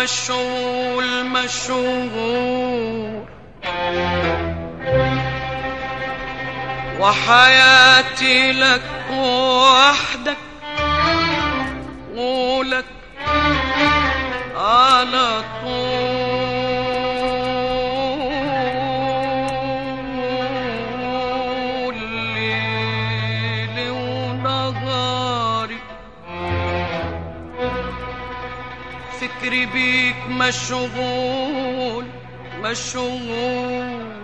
مشغول مشغول وحياتي لك وحدك ولك على طول ليلي ونهاري فكري بيك مشغول مشغول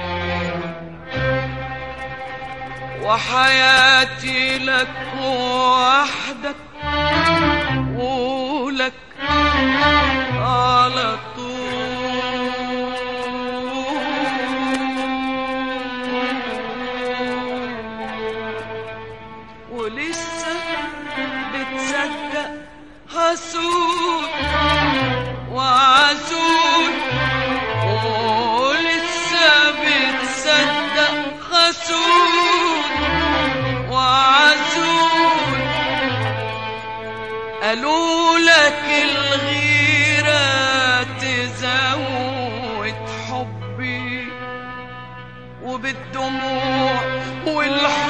وحياتي لك وحدك ولك على طول ولسه بتصدق حسود وعسول ولسه بتصدق حسود وعسول قالوا لك الغيرة تزود حبي وبالدموع والحب